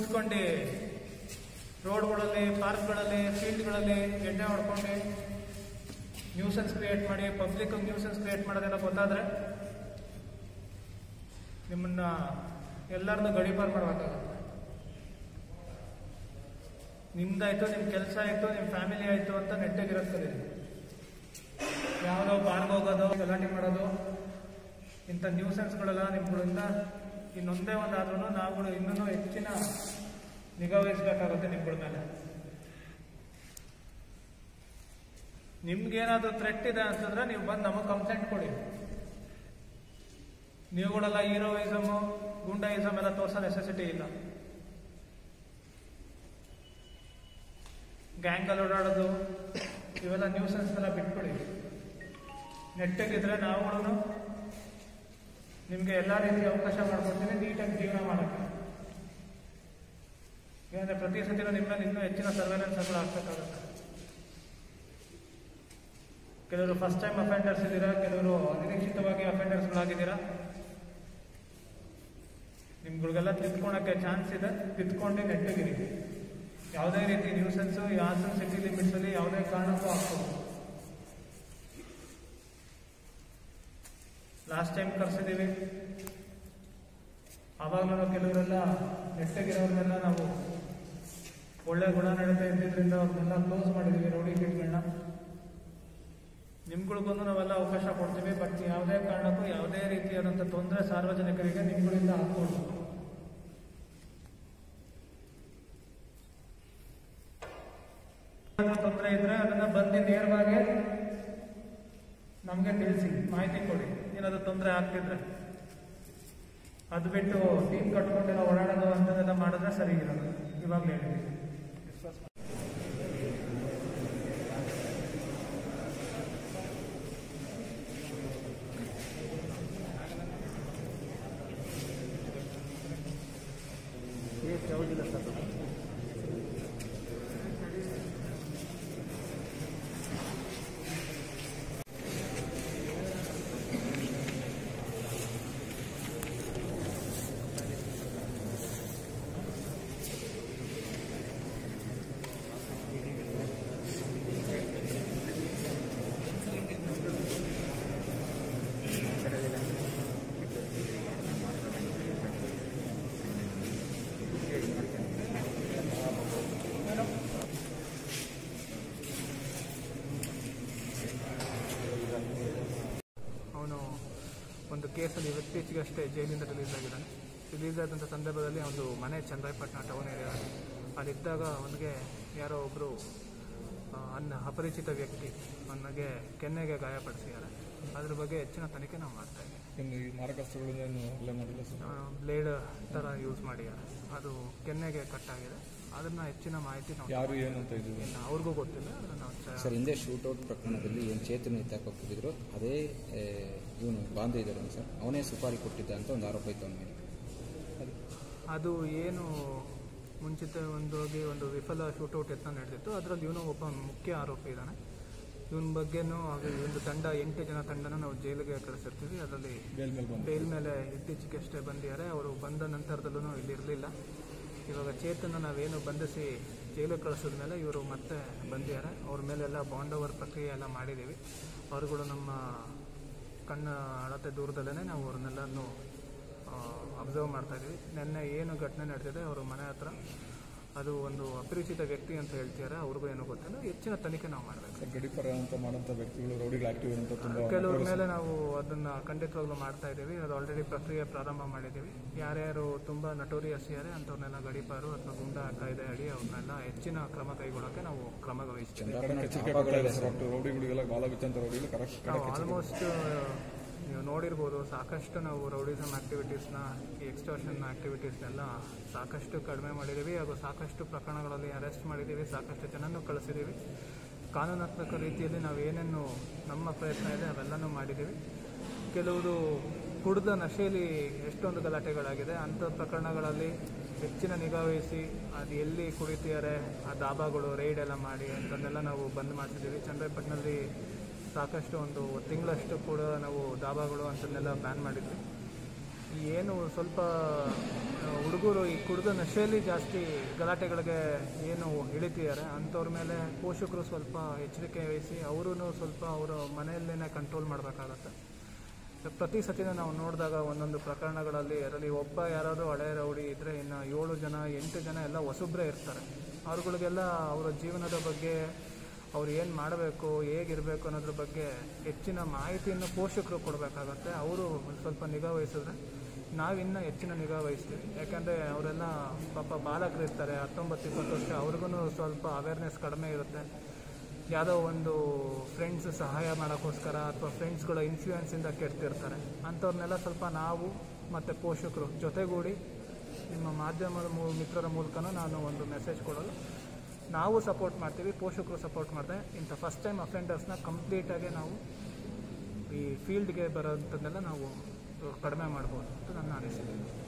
ಕೂತ್ಕೊಂಡು ರೋಡ್ಗಳಲ್ಲಿ ಪಾರ್ಕ್ಗಳಲ್ಲಿ ಫೀಲ್ಡ್ಗಳಲ್ಲಿ ಎಣ್ಣೆ ಹೊಡ್ಕೊಂಡು ನ್ಯೂಸನ್ಸ್ ಕ್ರಿಯೇಟ್ ಮಾಡಿ ಪಬ್ಲಿಕ್ ನ್ಯೂಸನ್ಸ್ ಕ್ರಿಯೇಟ್ ಮಾಡೋದೆಲ್ಲ ಗೊತ್ತಾದ್ರೆ ನಿಮ್ಮನ್ನ ಎಲ್ಲರನ್ನೂ ಗಡಿಪಾರು ಮಾಡಬೇಕಾಗುತ್ತೆ ನಿಮ್ದಾಯ್ತು ನಿಮ್ಮ ಕೆಲಸ ಆಯ್ತು ನಿಮ್ಮ ಫ್ಯಾಮಿಲಿ ಆಯ್ತು ಅಂತ ನೆಟ್ಟಗಿರೋದು ಕಲೀರಿ ಯಾವುದೋ ಪಾರ್ಕ್ ಹೋಗೋದು ಗಲಾಟೆ ಮಾಡೋದು ಇಂಥ ನ್ಯೂಸೆನ್ಸ್ಗಳೆಲ್ಲ ನಿಮ್ಗಳಿಂದ ಇನ್ನೊಂದೇ ಒಂದಾದ್ರೂ ನಾವುಗಳು ಇನ್ನೂ ಹೆಚ್ಚಿನ ನಿಗಾ ವಹಿಸ್ಬೇಕಾಗುತ್ತೆ ನಿಮ್ಗಳ ಮೇಲೆ ನಿಮ್ಗೇನಾದ್ರೂ ಥ್ರೆಟ್ ಇದೆ ಅಂತಂದ್ರೆ ನೀವು ಬಂದು ನಮಗೆ ಕಂಪ್ಲೇಂಟ್ ಕೊಡಿ ನೀವುಗಳೆಲ್ಲ ಹೀರೋಯಿಸಮು ಗುಂಡಾಯಿಸಮ್ ಎಲ್ಲ ತೋರ್ಸೋ ನೆಸೆಸಿಟಿ ಇಲ್ಲ ಗ್ಯಾಂಗಲ್ಲಿ ಓಡಾಡೋದು ಇವೆಲ್ಲ ನ್ಯೂಸೆನ್ಸ್ ಎಲ್ಲ ಬಿಟ್ಬಿಡಿ ನೆಟ್ಟಗಿದ್ರೆ ನಾವುಗಳು ನಿಮಗೆ ಎಲ್ಲ ರೀತಿ ಅವಕಾಶ ಮಾಡ್ಕೊಡ್ತೀನಿ ನೀಟಾಗಿ ಜೀವನ ಮಾಡೋಕ್ಕೆ ಯಾಕಂದ್ರೆ ಪ್ರತಿ ಸತಿನೂ ನಿಮ್ಮ ಮೇಲೆ ಇನ್ನೂ ಹೆಚ್ಚಿನ ಸರ್ವೆಲೆನ್ಸ್ ಎಲ್ಲ ಆಗ್ಬೇಕಾಗುತ್ತೆ ಕೆಲವರು ಫಸ್ಟ್ ಟೈಮ್ ಅಫೆಂಡರ್ಸ್ ಇದ್ದೀರಾ ಕೆಲವರು ಅನಿರೀಕ್ಷಿತವಾಗಿ ಅಫೆಂಡರ್ಸ್ಗಳಾಗಿದ್ದೀರಾ ನಿಮ್ಗಳಿಗೆಲ್ಲ ತಿದ್ಕೊಳಕ್ಕೆ ಚಾನ್ಸ್ ಇದೆ ತಿದ್ಕೊಂಡು ನೆಟ್ಟಗಿರಿ ಯಾವುದೇ ರೀತಿ ನ್ಯೂಸೆನ್ಸು ಈ ಹಾಸನ ಸಿಟಿ ಲಿಮಿಟ್ಸಲ್ಲಿ ಯಾವುದೇ ಕಾರಣಕ್ಕೂ ಆಗ್ಬೋದು ಲಾಸ್ಟ್ ಟೈಮ್ ಕರ್ಸಿದ್ದೀವಿ ಆವಾಗಲೂ ಕೆಲವರೆಲ್ಲ ನೆಟ್ಟಗಿರೋರ್ನೆಲ್ಲ ನಾವು ಒಳ್ಳೆ ಗುಣ ನಡತೆ ಇದ್ದಿದ್ರಿಂದ ಅವ್ರನ್ನೆಲ್ಲ ಕ್ಲೋಸ್ ಮಾಡಿದ್ದೀವಿ ರೌಡಿ ಕಿಟ್ಗಳನ್ನ ನಿಮ್ಗಳಿಗೂ ನಾವೆಲ್ಲ ಅವಕಾಶ ಕೊಡ್ತೀವಿ ಬಟ್ ಯಾವುದೇ ಕಾರಣಕ್ಕೂ ಯಾವುದೇ ರೀತಿಯಾದಂಥ ತೊಂದರೆ ಸಾರ್ವಜನಿಕರಿಗೆ ನಿಮ್ಗಳಿಂದ ಆಗ್ಬೋದು ತೊಂದರೆ ಇದ್ರೆ ಅದನ್ನ ಬಂದು ನೇರವಾಗಿ ನಮಗೆ ತಿಳಿಸಿ ಮಾಹಿತಿ ಕೊಡಿ ಏನಾದ್ರು ತೊಂದರೆ ಆಗ್ತಿದ್ರೆ ಅದು ಬಿಟ್ಟು ಟೀಮ್ ಕಟ್ಕೊಂಡೆಲ್ಲ ಓಡಾಡೋದು ಅಂತದೆಲ್ಲ ಮಾಡಿದ್ರೆ ಸರಿ ಇರೋದು ಇವಾಗಲೇ ಹೇಳಿದ್ದೀವಿ ಅವನು ಒಂದು ಕೇಸಲ್ಲಿ ಇತ್ತೀಚೆಗಷ್ಟೇ ಜೈಲಿಂದ ರಿಲೀಸ್ ಆಗಿದ್ದಾನೆ ರಿಲೀಸ್ ಆದಂಥ ಸಂದರ್ಭದಲ್ಲಿ ಒಂದು ಮನೆ ಚಂದ್ರಾಯಪಟ್ಟಣ ಟೌನ್ ಏರಿಯಾ ಅಲ್ಲಿದ್ದಾಗ ಅವನಿಗೆ ಯಾರೋ ಒಬ್ಬರು ಅನ್ನ ಅಪರಿಚಿತ ವ್ಯಕ್ತಿ ಅವನಿಗೆ ಕೆನ್ನೆಗೆ ಗಾಯಪಡಿಸಿದ್ದಾರೆ ಅದ್ರ ಬಗ್ಗೆ ಹೆಚ್ಚಿನ ತನಿಖೆ ನಾವು ಮಾಡ್ತಾ ಇದ್ದೀವಿ ಇನ್ನು ಈ ಮಾರಕಾಸ್ತ್ರಗಳನ್ನೇನು ಹಲ್ಲೆ ಮಾಡಿಲ್ಲ ಸರ್ ಬ್ಲೇಡ್ ಥರ ಯೂಸ್ ಮಾಡಿದ್ದಾರೆ ಅದು ಕೆನ್ನೆಗೆ ಕಟ್ಟಾಗಿದೆ ಅದನ್ನ ಹೆಚ್ಚಿನ ಮಾಹಿತಿ ನಾವು ಯಾರು ಏನು ಅಂತ ಇದ್ದೀವಿ ಇನ್ನು ಅವ್ರಿಗೂ ಗೊತ್ತಿಲ್ಲ ಅದನ್ನ ನಾವು ಚ- ಸರ್ ಹಿಂದೆ ಶೂಟೌಟ್ ಪ್ರಕರಣದಲ್ಲಿ ಏನು ಚೇತನ ಎತ್ತಾಕೋಗಿದ್ರು ಅದೇ ಇವನು ಬಾಂಧೆ ಇದ್ದಾನೆ ಸರ್ ಅವನೇ ಸುಪಾರಿ ಕೊಟ್ಟಿದ್ದ ಅಂತ ಒಂದು ಆರೋಪ ಇತ್ತು ಅವನ ಮೇಲೆ ಅದು ಏನು ಮುಂಚಿತ ಒಂದು ಹೋಗಿ ಒಂದು ವಿಫಲ ಶೂಟೌಟ್ ಯತ್ನ ನಡೆದಿತ್ತು ಅದರಲ್ಲಿ ಇವನು ಒಬ್ಬ ಮುಖ್ಯ ಆರೋಪಿ ಇದ್ದಾನೆ ಇವನ ಬಗ್ಗೆನೂ ಅದು ಒಂದು ತಂಡ ಎಂಟು ಜನ ತಂಡನ ನಾವು ಜೈಲಿಗೆ ಕಳಿಸಿರ್ತೀವಿ ಅದರಲ್ಲಿ ಬೇಲ್ ಮೇಲೆ ಬಂದು ಬೇಲ್ ಮೇಲೆ ಇತ್ತೀಚೆಗೆ ಅಷ್ಟೇ ಬಂದಿದ್ದಾರೆ ಅವರು ಬಂದ ನಂತರದಲ್ಲೂ ಇಲ್ಲಿ ಇರಲಿಲ್ಲ ಇವಾಗ ಚೇತನ ನಾವೇನು ಬಂಧಿಸಿ ಜೈಲಿಗೆ ಕಳಿಸಿದ ಮೇಲೆ ಇವರು ಮತ್ತೆ ಬಂದಿದ್ದಾರೆ ಅವ್ರ ಮೇಲೆಲ್ಲ ಬಾಂಡ್ ಓವರ್ ಪ್ರಕ್ರಿಯೆ ಎಲ್ಲ ಮಾಡಿದ್ದೀವಿ ಅವರುಗಳು ನಮ್ಮ ಕಣ್ಣ ಅಳತೆ ದೂರದಲ್ಲೇ ನಾವು ಅವ್ರನ್ನೆಲ್ಲನೂ ಅಬ್ಸರ್ವ್ ಮಾಡ್ತಾ ಇದ್ದೀವಿ ನಿನ್ನೆ ಏನು ಘಟನೆ ನಡೆದಿದೆ ಅವ್ರ ಮನೆ ಹತ್ರ ಅದು ಒಂದು ಅಪರಿಚಿತ ವ್ಯಕ್ತಿ ಅಂತ ಹೇಳ್ತಿದ್ದಾರೆ ಅವ್ರಿಗೂ ಏನೂ ಗೊತ್ತಿಲ್ಲ ಹೆಚ್ಚಿನ ತನಿಖೆ ನಾವು ಮಾಡಬೇಕು ಸರ್ ಗಡಿಪಾರ ಅಂತ ಮಾಡೋಂಥ ವ್ಯಕ್ತಿಗಳು ರೌಡಿಗಳು ಆಕ್ಟಿವ್ ಅಂತ ತುಂಬ ಕೆಲವ್ರ ಮೇಲೆ ನಾವು ಅದನ್ನ ಖಂಡಿತವಾಗ್ಲೂ ಮಾಡ್ತಾ ಇದ್ದೀವಿ ಅದು ಆಲ್ರೆಡಿ ಪ್ರಕ್ರಿಯೆ ಪ್ರಾರಂಭ ಮಾಡಿದ್ದೀವಿ ಯಾರ್ಯಾರು ತುಂಬಾ ನಟೋರಿಯಸ್ ಇದ್ದಾರೆ ಅಂಥವ್ರನ್ನೆಲ್ಲ ಗಡಿಪಾರು ಅಥವಾ ಗುಂಡಾ ಕಾಯ್ದೆ ಅಡಿ ಅವ್ರನ್ನೆಲ್ಲ ಹೆಚ್ಚಿನ ಕ್ರಮ ಕೈಗೊಳ್ಳೋಕೆ ನಾವು ಕ್ರಮ ವಹಿಸ್ತೀವಿ ಕಡೆಗೆ ಎಚ್ಚರಿಕೆ ಕೊಡ್ತಾ ಇದೆ ಸರ್ ಒಟ್ಟು ರೌಡಿಗಳಿಗೆಲ್ಲ ಬಾಲ ಬಿಚ್ಚಂತ ರೌಡಿಗಳು ಕರೆಕ್ಟ್ ನಾವು ಆಲ್ಮೋಸ್ಟ್ ನೀವು ನೋಡಿರ್ಬೋದು ಸಾಕಷ್ಟು ನಾವು ರೌಡಿಸಮ್ ಆಕ್ಟಿವಿಟೀಸ್ನ ಈ ಎಕ್ಸ್ಟೋಷನ್ ಆಕ್ಟಿವಿಟೀಸ್ನೆಲ್ಲ ಸಾಕಷ್ಟು ಕಡಿಮೆ ಮಾಡಿದ್ದೀವಿ ಹಾಗೂ ಸಾಕಷ್ಟು ಪ್ರಕರಣಗಳಲ್ಲಿ ಅರೆಸ್ಟ್ ಮಾಡಿದ್ದೀವಿ ಸಾಕಷ್ಟು ಜನನ್ನು ಕಳಿಸಿದ್ದೀವಿ ಕಾನೂನಾತ್ಮಕ ರೀತಿಯಲ್ಲಿ ನಾವು ಏನೇನು ನಮ್ಮ ಪ್ರಯತ್ನ ಇದೆ ಅವೆಲ್ಲನೂ ಮಾಡಿದ್ದೀವಿ ಕೆಲವರು ಕುಡಿದ ನಶೆಯಲ್ಲಿ ಎಷ್ಟೊಂದು ಗಲಾಟೆಗಳಾಗಿದೆ ಅಂಥ ಪ್ರಕರಣಗಳಲ್ಲಿ ಹೆಚ್ಚಿನ ನಿಗಾ ವಹಿಸಿ ಅದು ಎಲ್ಲಿ ಕುಡಿತಿದ್ದಾರೆ ಆ ದಾಬಾಗಳು ರೈಡ್ ಎಲ್ಲ ಮಾಡಿ ಅಂತನ್ನೆಲ್ಲ ನಾವು ಬಂದ್ ಮಾಡಿಸಿದ್ದೀವಿ ಚಂದ್ರಪಟ್ಟಣದಲ್ಲಿ ಸಾಕಷ್ಟು ಒಂದು ತಿಂಗಳಷ್ಟು ಕೂಡ ನಾವು ದಾಬಾಗಳು ಅಂತನ್ನೆಲ್ಲ ಬ್ಯಾನ್ ಮಾಡಿದ್ವಿ ಏನು ಸ್ವಲ್ಪ ಹುಡುಗರು ಈ ಕುಡಿದ ನಶೆಯಲ್ಲಿ ಜಾಸ್ತಿ ಗಲಾಟೆಗಳಿಗೆ ಏನು ಇಳಿತಿದ್ದಾರೆ ಅಂಥವ್ರ ಮೇಲೆ ಪೋಷಕರು ಸ್ವಲ್ಪ ಎಚ್ಚರಿಕೆ ವಹಿಸಿ ಅವರೂ ಸ್ವಲ್ಪ ಅವರ ಮನೆಯಲ್ಲೇ ಕಂಟ್ರೋಲ್ ಮಾಡಬೇಕಾಗತ್ತೆ ಪ್ರತಿ ಸತಿನೂ ನಾವು ನೋಡಿದಾಗ ಒಂದೊಂದು ಪ್ರಕರಣಗಳಲ್ಲಿ ಅದರಲ್ಲಿ ಒಬ್ಬ ಯಾರಾದರೂ ಹಳೆ ರೌಡಿ ಇದ್ದರೆ ಇನ್ನು ಏಳು ಜನ ಎಂಟು ಜನ ಎಲ್ಲ ಹೊಸಬ್ರೇ ಇರ್ತಾರೆ ಅವ್ರುಗಳಿಗೆಲ್ಲ ಅವರ ಜೀವನದ ಬಗ್ಗೆ ಅವ್ರು ಏನು ಮಾಡಬೇಕು ಹೇಗಿರಬೇಕು ಅನ್ನೋದ್ರ ಬಗ್ಗೆ ಹೆಚ್ಚಿನ ಮಾಹಿತಿಯನ್ನು ಪೋಷಕರು ಕೊಡಬೇಕಾಗತ್ತೆ ಅವರು ಒಂದು ಸ್ವಲ್ಪ ನಿಗಾ ವಹಿಸಿದ್ರೆ ನಾವಿನ್ನೂ ಹೆಚ್ಚಿನ ನಿಗಾ ವಹಿಸ್ತೀವಿ ಯಾಕಂದರೆ ಅವರೆಲ್ಲ ಪಾಪ ಬಾಲಕರು ಇರ್ತಾರೆ ಹತ್ತೊಂಬತ್ತು ಇಪ್ಪತ್ತು ವರ್ಷ ಅವ್ರಿಗೂ ಸ್ವಲ್ಪ ಅವೇರ್ನೆಸ್ ಕಡಿಮೆ ಇರುತ್ತೆ ಯಾವುದೋ ಒಂದು ಫ್ರೆಂಡ್ಸ್ ಸಹಾಯ ಮಾಡೋಕ್ಕೋಸ್ಕರ ಅಥವಾ ಫ್ರೆಂಡ್ಸ್ಗಳ ಇನ್ಫ್ಲೂಯೆನ್ಸಿಂದ ಕೆಡ್ತಿರ್ತಾರೆ ಅಂಥವ್ರನ್ನೆಲ್ಲ ಸ್ವಲ್ಪ ನಾವು ಮತ್ತು ಪೋಷಕರು ಜೊತೆಗೂಡಿ ನಿಮ್ಮ ಮಾಧ್ಯಮದ ಮೂ ಮಿತ್ರರ ಮೂಲಕನೂ ನಾನು ಒಂದು ಮೆಸೇಜ್ ಕೊಡೋದು ನಾವು ಸಪೋರ್ಟ್ ಮಾಡ್ತೀವಿ ಪೋಷಕರು ಸಪೋರ್ಟ್ ಮಾಡ್ತಾರೆ ಇಂಥ ಫಸ್ಟ್ ಟೈಮ್ ಅಫೆಂಡರ್ಸ್ನ ಕಂಪ್ಲೀಟಾಗಿ ನಾವು ಈ ಫೀಲ್ಡ್ಗೆ ಬರೋಂಥದ್ದನ್ನೆಲ್ಲ ನಾವು ಕಡಿಮೆ ಮಾಡ್ಬೋದು ಅಂತ ನನ್ನ ಅನಿಸಿಕೆ